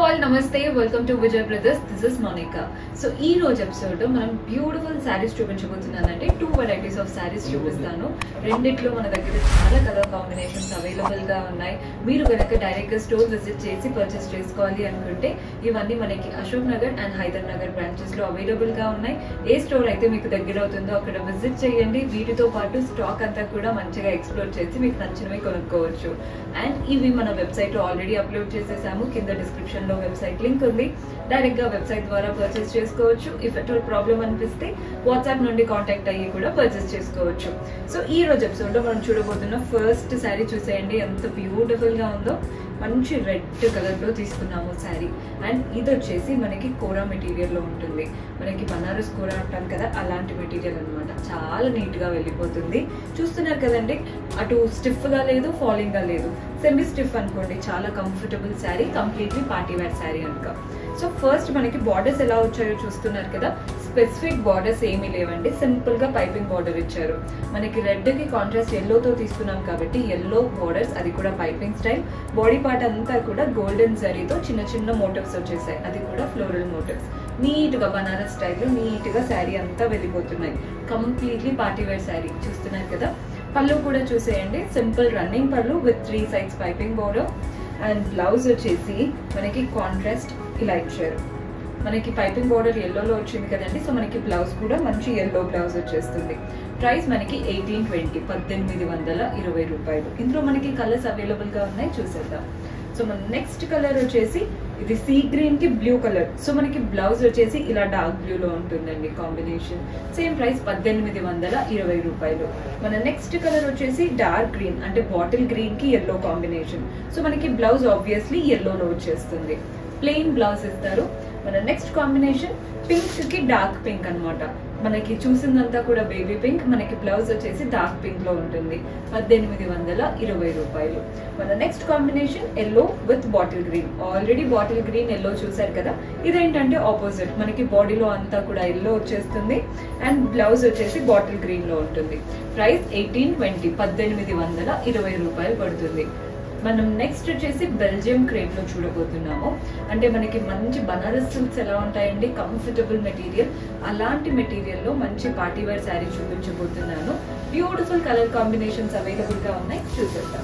all నమస్తే welcome to Vijay brothers this is Monika so ఈ రోజు ఎపిసోడ్ మనం బ్యూటిఫుల్ శారీస్ చూపించబోతున్నానంటే టూ వెరైటీస్ ఆఫ్ శారీస్ చూపిస్తాను రెండిట్లో మన దగ్గర చాలా కలర్ కాంబినేషన్స్ అవైలబుల్ గా ఉన్నాయి మీరు కనుక డైరెక్ట్ గా స్టోర్ విజిట్ చేసి పర్చేస్ చేసుకోవాలి అనుకుంటే ఇవన్నీ మనకి అశోక్ నగర్ అండ్ హైదర్ నగర్ బ్రాంచెస్ లో అవైలబుల్ గా ఉన్నాయి ఏ స్టోర్ అయితే మీకు దగ్గర అవుతుందో అక్కడ విజిట్ చేయండి వీటితో పాటు స్టాక్ అంతా కూడా మంచిగా ఎక్స్ప్లోర్ చేసి మీకు నచ్చినవి కొనుక్కోవచ్చు అండ్ ఇవి మన వెబ్సైట్ లో ఆల్రెడీ అప్లోడ్ చేసేసాము కింద డిస్క్రిప్షన్ లో వెబ్సైట్ లింక్ ఉంది డైరెక్ట్ గా వెబ్సైట్ ద్వారా పర్చేస్ చేసుకోవచ్చు ఇఫ్ ఎట్ ప్రాబ్లం అనిపిస్తే వాట్సాప్ నుండి కాంటాక్ట్ అయ్యి కూడా పర్చేస్ చేసుకోవచ్చు సో ఈ రోజు ఎపిసోడ్ లో మనం చూడబోతున్న ఫస్ట్ శారీ చూసేయండి ఎంత బ్యూటిఫుల్ గా ఉందో మంచి రెడ్ కలర్ లో తీసుకున్నాము శారీ అండ్ ఇది వచ్చేసి మనకి కోరా మెటీరియల్ లో ఉంటుంది మనకి బనారస్ కోరా అంటాం కదా అలాంటి మెటీరియల్ అన్నమాట చాలా నీట్ గా వెళ్ళిపోతుంది చూస్తున్నారు కదండి అటు స్టిఫ్ గా లేదు ఫాలింగ్ గా లేదు సెమీ స్టిఫ్ అనుకోండి చాలా comfortable sari completely party wear sari అనుక సో ఫస్ట్ మనకి బార్డర్స్ ఎలా వచ్చాయో చూస్తున్నారు కదా స్పెసిఫిక్ బార్డర్స్ ఏమీ లేవండి సింపుల్ గా పైపింగ్ బార్డర్ ఇచ్చారు మనకి రెడ్ కి కాంట్రాస్ట్ ఎల్లోతో తీసుకున్నాం కాబట్టి ఎల్లో బార్డర్స్ అది కూడా పైపింగ్ స్టైల్ బాడీ పార్ట్ అంతా కూడా గోల్డెన్ జరీతో చిన్న చిన్న మోటివ్స్ వచ్చేసాయి అది కూడా ఫ్లోరల్ మోటివ్స్ నీట్ గా బనారస్ స్టైల్లో నీట్ గా శారీ అంతా వెళ్ళిపోతున్నాయి కంప్లీట్లీ పార్టీ వేర్ శారీ చూస్తున్నారు కదా పళ్ళు కూడా చూసేయండి సింపుల్ రన్నింగ్ పళ్ళు with three sides piping border and blouse వచ్చేసి మనకి కాంట్రాస్ట్ ఇలా ఇచ్చారు మనకి పైపింగ్ బార్డర్ ఎల్లోలో వచ్చింది కదండి సో మనకి బ్లౌజ్ కూడా మంచి ఎల్లో బ్లౌజ్ వచ్చేస్తుంది ప్రైస్ మనకి ఎయిటీన్ ట్వంటీ పద్దెనిమిది వందల ఇరవై రూపాయలు ఇందులో మనకి కలర్స్ అవైలబుల్ గా ఉన్నాయి చూసేద్దాం సో మన నెక్స్ట్ కలర్ వచ్చేసి ఇది సీ గ్రీన్ కి బ్లూ కలర్ సో మనకి బ్లౌజ్ వచ్చేసి ఇలా డార్క్ బ్లూ లో ఉంటుందండి కాంబినేషన్ సేమ్ ప్రైస్ పద్దెనిమిది వందల ఇరవై రూపాయలు మన నెక్స్ట్ కలర్ వచ్చేసి డార్క్ గ్రీన్ అంటే బాటిల్ గ్రీన్ కి ఎల్లో కాంబినేషన్ సో మనకి బ్లౌజ్ ఆబ్వియస్లీ ఎల్లోలో వచ్చేస్తుంది ప్లెయిన్ బ్లౌజ్ ఇస్తారు మన నెక్స్ట్ కాంబినేషన్ పింక్ కి డార్క్ పింక్ అనమాట మనకి చూసిందంతా కూడా బేబీ పింక్ మనకి బ్లౌజ్ వచ్చేసి డార్క్ పింక్ లో ఉంటుంది పద్దెనిమిది వందల ఇరవై రూపాయలు మన next combination yellow with bottle green already bottle green yellow చూసారు కదా ఇదేంటంటే ఆపోజిట్ మనకి బాడీలో అంతా కూడా ఎల్లో వచ్చేస్తుంది అండ్ బ్లౌజ్ వచ్చేసి బాటిల్ గ్రీన్ లో ఉంటుంది ప్రైస్ ఎయిటీన్ ట్వంటీ పద్దెనిమిది వందల ఇరవై రూపాయలు పడుతుంది మనం నెక్స్ట్ వచ్చేసి బెల్జియం క్రేప్ లో చూడబోతున్నాము అంటే మనకి మంచి బనారస్ సిల్క్స్ ఎలా ఉంటాయండి కంఫర్టబుల్ మెటీరియల్ అలాంటి మెటీరియల్ లో మంచి పార్టీ వేర్ శారీ చూపించబోతున్నాను బ్యూటిఫుల్ కలర్ కాంబినేషన్స్ అవైలబుల్ గా ఉన్నాయి చూసేద్దాం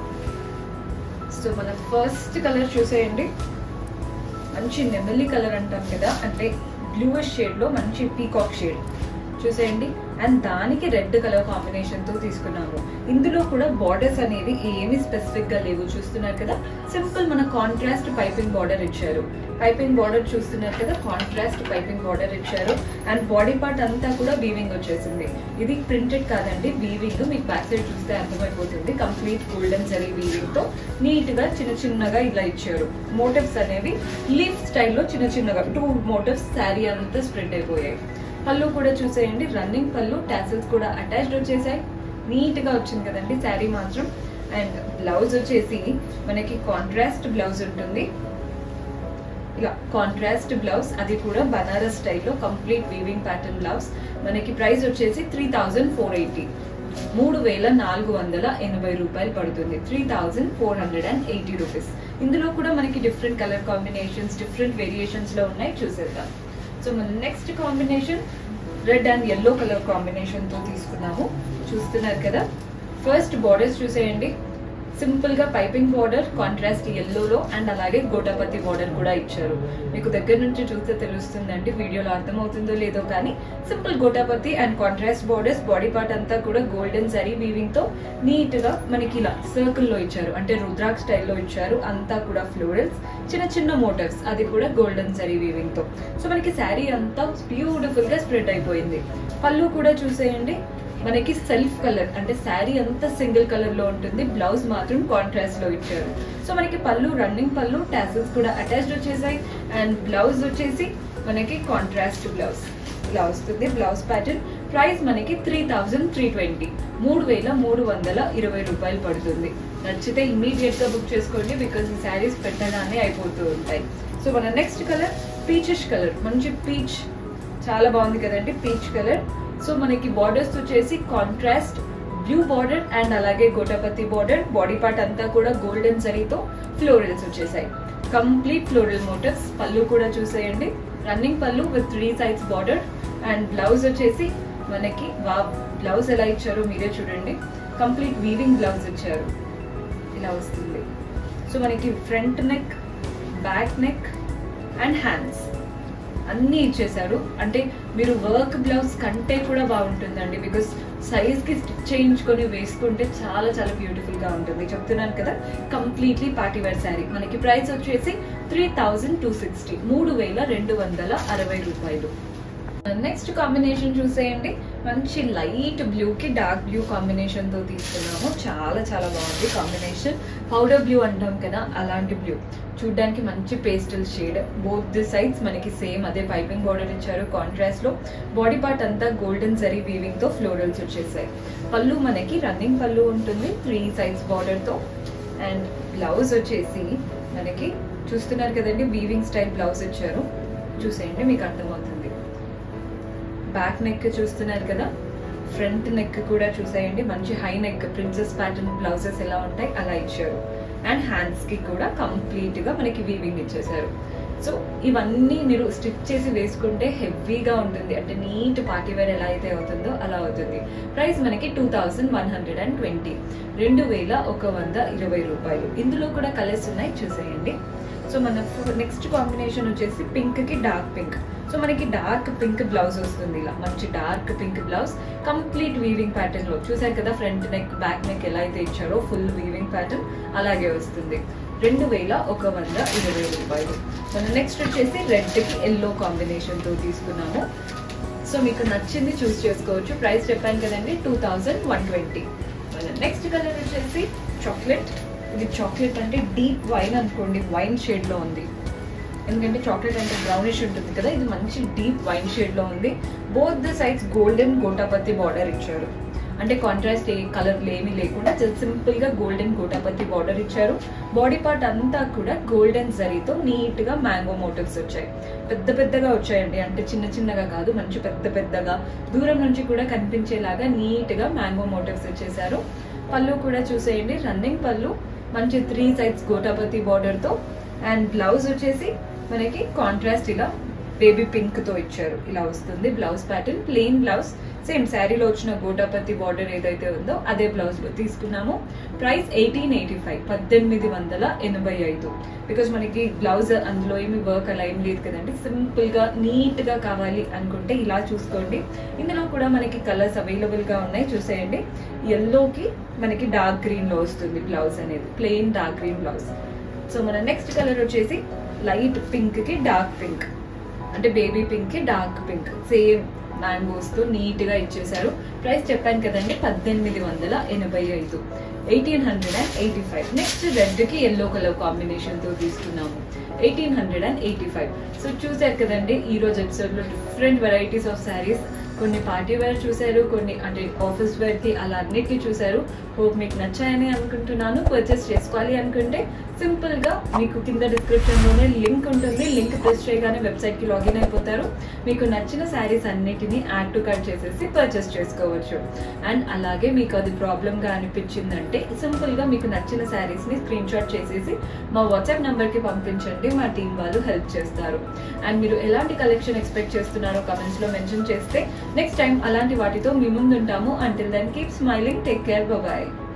సో మన ఫస్ట్ కలర్ చూసేయండి మంచి నెమలి కలర్ అంటాం కదా అంటే బ్లూయిష్ షేడ్ లో మంచి పీకాక్ షేడ్ చూసేయండి అండ్ దానికి రెడ్ కలర్ కాంబినేషన్ తో తీసుకున్నాము ఇందులో కూడా బార్డర్స్ అనేవి ఏమి స్పెసిఫిక్ గా లేవు చూస్తున్నారు కదా సింపుల్ మన కాంట్రాస్ట్ పైపింగ్ బార్డర్ ఇచ్చారు పైపింగ్ బార్డర్ చూస్తున్నారు కదా కాంట్రాస్ట్ పైపింగ్ బార్డర్ ఇచ్చారు అండ్ బాడీ పార్ట్ అంతా కూడా వీవింగ్ వచ్చేసింది ఇది ప్రింటెడ్ కాదండి వీవింగ్ మీకు బ్యాక్ సైడ్ చూస్తే అర్థమైపోతుంది కంప్లీట్ గోల్డెన్ జరీ వీవింగ్ తో నీట్ గా చిన్న చిన్నగా ఇలా ఇచ్చారు మోటివ్స్ అనేవి లీఫ్ స్టైల్లో చిన్న చిన్నగా టూ మోటివ్స్ శారీ అంతా స్ప్రెడ్ అయిపోయాయి పళ్ళు కూడా చూసేయండి రన్నింగ్ పళ్ళు టాసిల్స్ కూడా అటాచ్డ్ వచ్చేసాయి నీట్ గా వచ్చింది కదండి శారీ మాత్రం అండ్ బ్లౌజ్ వచ్చేసి మనకి కాంట్రాస్ట్ బ్లౌజ్ ఉంటుంది ఇలా కాంట్రాస్ట్ బ్లౌజ్ అది కూడా బనారస్ స్టైల్లో కంప్లీట్ వీవింగ్ ప్యాటర్న్ బ్లౌజ్ మనకి ప్రైస్ వచ్చేసి త్రీ థౌజండ్ ఫోర్ ఎయిటీ మూడు వేల నాలుగు వందల ఎనభై రూపాయలు పడుతుంది three thousand four hundred and eighty rupees ఇందులో కూడా మనకి different colour combinations different variations లో ఉన్నాయి చూసేద్దాం సో మన next combination red and yellow colour combination తో తీసుకున్నాము చూస్తున్నారు కదా ఫస్ట్ బార్డర్స్ చూసేయండి సింపుల్ గా పైపింగ్ బార్డర్ కాంట్రాస్ట్ ఎల్లోలో అండ్ అలాగే గోటాపతి బార్డర్ కూడా ఇచ్చారు మీకు దగ్గర నుంచి చూస్తే తెలుస్తుందండి వీడియోలో అర్థమవుతుందో లేదో కానీ simple gotapatti and contrast borders body part అంతా కూడా గోల్డెన్ జరీ వీవింగ్ తో నీట్ గా మనకి ఇలా సర్కిల్ లో ఇచ్చారు అంటే రుద్రాక్ స్టైల్లో ఇచ్చారు అంతా కూడా ఫ్లోరల్స్ చిన్న చిన్న మోటివ్స్ అది కూడా గోల్డెన్ జరీ వీవింగ్ తో సో మనకి శారీ అంతా బ్యూటిఫుల్ గా స్ప్రెడ్ అయిపోయింది పళ్ళు కూడా చూసేయండి మనకి సెల్ఫ్ కలర్ అంటే శారీ అంతా సింగిల్ కలర్ లో ఉంటుంది బ్లౌజ్ మాత్రం కాంట్రాస్ట్ లో ఇచ్చారు సో మనకి పళ్ళు రన్నింగ్ పళ్ళు టాసిల్స్ కూడా అటాచ్డ్ వచ్చేసాయి అండ్ బ్లౌజ్ వచ్చేసి మనకి కాంట్రాస్ట్ బ్లౌజ్ ఇలా వస్తుంది బ్లౌజ్ ప్యాటర్న్ ప్రైస్ మనకి త్రీ థౌజండ్ త్రీ ట్వంటీ మూడు వేల మూడు వందల ఇరవై రూపాయలు పడుతుంది నచ్చితే ఇమీడియట్ గా బుక్ చేసుకోండి బికాస్ ఈ శారీస్ పెట్టగానే అయిపోతూ ఉంటాయి సో మన నెక్స్ట్ కలర్ పీచిష్ కలర్ మంచి పీచ్ చాలా బాగుంది కదండి పీచ్ కలర్ సో మనకి బార్డర్స్ వచ్చేసి కాంట్రాస్ట్ బ్లూ బార్డర్ అండ్ అలాగే గోటాపతి బార్డర్ బాడీ పార్ట్ అంతా కూడా గోల్డెన్ జరీతో ఫ్లోరల్స్ వచ్చేసాయి కంప్లీట్ ఫ్లోరల్ మోటివ్స్ పళ్ళు కూడా చూసేయండి రన్నింగ్ పళ్ళు with three sides border and blouse వచ్చేసి మనకి వా బ్లౌజ్ ఎలా ఇచ్చారో మీరే చూడండి కంప్లీట్ వీవింగ్ బ్లౌజ్ ఇచ్చారు ఇలా వస్తుంది సో మనకి front neck back neck and hands అన్నీ ఇచ్చేసారు అంటే మీరు వర్క్ బ్లౌజ్ కంటే కూడా బాగుంటుందండి బికాస్ సైజ్కి స్టిచ్ చేయించుకొని వేసుకుంటే చాలా చాలా బ్యూటిఫుల్గా ఉంటుంది చెప్తున్నాను కదా కంప్లీట్లీ పార్టీ వేర్ శారీ మనకి ప్రైస్ వచ్చేసి త్రీ థౌజండ్ టూ సిక్స్టీ మూడు వేల రెండు వందల అరవై రూపాయలు నెక్స్ట్ కాంబినేషన్ చూసేయండి మంచి లైట్ బ్లూకి డార్క్ బ్లూ కాంబినేషన్ తో తీసుకున్నాము చాలా చాలా బాగుంది కాంబినేషన్ పౌడర్ బ్లూ అంటాం కదా అలాంటి బ్లూ చూడ్డానికి మంచి pastel shade both the sides మనకి సేమ్ అదే పైపింగ్ బార్డర్ ఇచ్చారు కాంట్రాస్ట్ లో బాడీ పార్ట్ అంతా గోల్డెన్ జరీ వీవింగ్ తో ఫ్లోరల్స్ వచ్చేసాయి పళ్ళు మనకి రన్నింగ్ పళ్ళు ఉంటుంది త్రీ సైడ్స్ బార్డర్ తో అండ్ బ్లౌజ్ వచ్చేసి మనకి చూస్తున్నారు కదండి వీవింగ్ స్టైల్ బ్లౌజ్ ఇచ్చారు చూసేయండి మీకు అర్థమవుతుంది బ్యాక్ నెక్ చూస్తున్నారు కదా ఫ్రంట్ నెక్ కూడా చూసేయండి మంచి high neck princess pattern blouses ఎలా ఉంటాయి అలా ఇచ్చారు అండ్ హ్యాండ్స్ కి కూడా కంప్లీట్ గా మనకి వీవింగ్ ఇచ్చేసారు సో ఇవన్నీ మీరు స్టిచ్ చేసి వేసుకుంటే హెవీగా ఉంటుంది అంటే నీట్ పార్టీ వేర్ ఎలా అయితే అవుతుందో అలా అవుతుంది ప్రైస్ మనకి two thousand one hundred and twenty రెండు వేల ఒక వంద ఇరవై రూపాయలు ఇందులో కూడా కలర్స్ ఉన్నాయి చూసేయండి సో మన నెక్స్ట్ కాంబినేషన్ వచ్చేసి పింక్ కి డార్క్ పింక్ సో మనకి డార్క్ పింక్ బ్లౌజ్ వస్తుంది ఇలా మంచి dark pink blouse complete weaving pattern లో చూసారు కదా ఫ్రంట్ నెక్ బ్యాక్ నెక్ ఎలా అయితే ఇచ్చారో ఫుల్ వీవింగ్ ప్యాటర్న్ అలాగే వస్తుంది రెండు వేల ఒక వంద ఇరవై రూపాయలు మనం నెక్స్ట్ వచ్చేసి రెడ్ కి ఎల్లో కాంబినేషన్ తో తీసుకున్నాము సో మీకు నచ్చింది చూస్ చేసుకోవచ్చు ప్రైస్ చెప్పాను కదండి టూ థౌజండ్ వన్ ట్వంటీ మన నెక్స్ట్ కలర్ వచ్చేసి చాక్లెట్ ఇది చాక్లెట్ అంటే డీప్ వైన్ అనుకోండి వైన్ షేడ్ లో ఉంది ఎందుకంటే చాక్లెట్ అంటే బ్రౌనిష్ ఉంటుంది కదా ఇది మంచి డీప్ వైన్ షేడ్ లో ఉంది both the sides golden gotapatti border ఇచ్చారు అంటే కాంట్రాస్ట్ ఏ కలర్లు ఏమీ లేకుండా జస్ట్ సింపుల్ గా గోల్డెన్ గోటాపత్తి బార్డర్ ఇచ్చారు బాడీ పార్ట్ అంతా కూడా గోల్డెన్ జరీతో నీట్ గా మ్యాంగో మోటివ్స్ వచ్చాయి పెద్ద పెద్దగా వచ్చాయండి అంటే చిన్న చిన్నగా కాదు మంచి పెద్ద పెద్దగా దూరం నుంచి కూడా కనిపించేలాగా నీట్ గా మ్యాంగో మోటివ్స్ వచ్చేసారు పళ్ళు కూడా చూసేయండి రన్నింగ్ పళ్ళు మంచి త్రీ సైడ్స్ గోటాపతి బార్డర్ తో అండ్ బ్లౌజ్ వచ్చేసి మనకి కాంట్రాస్ట్ ఇలా బేబీ పింక్ తో ఇచ్చారు ఇలా వస్తుంది blouse pattern plain blouse same శారీలో వచ్చిన గోటాపతి బార్డర్ ఏదైతే ఉందో అదే బ్లౌజ్ లో తీసుకున్నాము ప్రైస్ ఎయిటీన్ ఎయిటీ ఫైవ్ పద్దెనిమిది వందల ఎనభై ఐదు బికాజ్ మనకి బ్లౌజ్ అందులో ఏమి వర్క్ అలా ఏం లేదు కదండి సింపుల్ గా నీట్ గా కావాలి అనుకుంటే ఇలా చూసుకోండి ఇందులో కూడా మనకి కలర్స్ అవైలబుల్ గా ఉన్నాయి చూసేయండి ఎల్లోకి మనకి డార్క్ గ్రీన్ లో వస్తుంది బ్లౌజ్ అనేది plain dark green blouse so మన నెక్స్ట్ కలర్ వచ్చేసి లైట్ పింక్ కి డార్క్ పింక్ అంటే బేబీ పింక్ కి డార్క్ పింక్ సేమ్ మ్యాంగోస్ తో నీట్ గా ఇచ్చేసారు ప్రైస్ చెప్పాను కదండి పద్దెనిమిది వందల ఎనభై ఐదు eighteen hundred and eighty five next red కి ఎల్లో కలర్ కాంబినేషన్ తో తీసుకున్నాము eighteen hundred and eighty five so చూసారు కదండి ఈ రోజు ఎపిసోడ్ లో డిఫరెంట్ వెరైటీస్ ఆఫ్ శారీస్ కొన్ని పార్టీ వేర్ చూశారు కొన్ని అంటే ఆఫీస్ వేర్ కి అలా అన్నిటికీ చూశారు హోప్ మీకు నచ్చాయని అనుకుంటున్నాను పర్చేస్ చేసుకోవాలి అనుకుంటే సింపుల్ గా మీకు కింద డిస్క్రిప్షన్ లోనే లింక్ ఉంటుంది లింక్ ప్రెస్ చేయగానే వెబ్సైట్ కి లాగిన్ అయిపోతారు మీకు నచ్చిన శారీస్ అన్నిటిని యాడ్ టు కట్ చేసేసి పర్చేస్ చేసుకోవచ్చు అండ్ అలాగే మీకు అది ప్రాబ్లమ్ గా అనిపించిందంటే సింపుల్ గా మీకు నచ్చిన శారీస్ ని స్క్రీన్ షాట్ చేసేసి మా వాట్సాప్ నంబర్ కి పంపించండి మా టీం వాళ్ళు హెల్ప్ చేస్తారు అండ్ మీరు ఎలాంటి కలెక్షన్ ఎక్స్పెక్ట్ చేస్తున్నారో కమెంట్స్ లో మెన్షన్ చేస్తే నెక్స్ట్ టైం అలాంటి వాటితో మీ ముందు ఉంటాము until then keep smiling take care bye